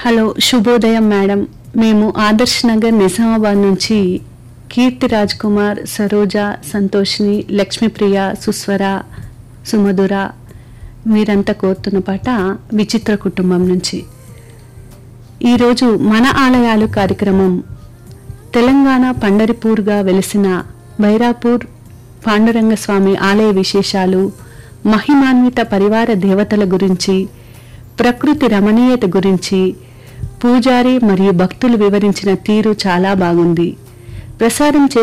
hello శుభోదయం madam మేము ఆదర్శ్ నగర్ నిజామాబాద్ నుంచి కీర్తి రాజ్ కుమార్ సరోజ సంతోష్ని లక్ష్మీప్రియ సుస్వర సుమధుర మీరంతా కోరుతున్న పాట విచిత్ర కుటుంబం నుంచి ఈరోజు మన ఆలయాలు కార్యక్రమం తెలంగాణ పండరిపూర్గా వెలిసిన బైరాపూర్ పాండురంగ స్వామి ఆలయ విశేషాలు మహిమాన్విత పరివార దేవతల గురించి ప్రకృతి రమణీయత గురించి పూజారి మరియు భక్తులు వివరించిన తీరు చాలా బాగుంది ప్రసారం చేసే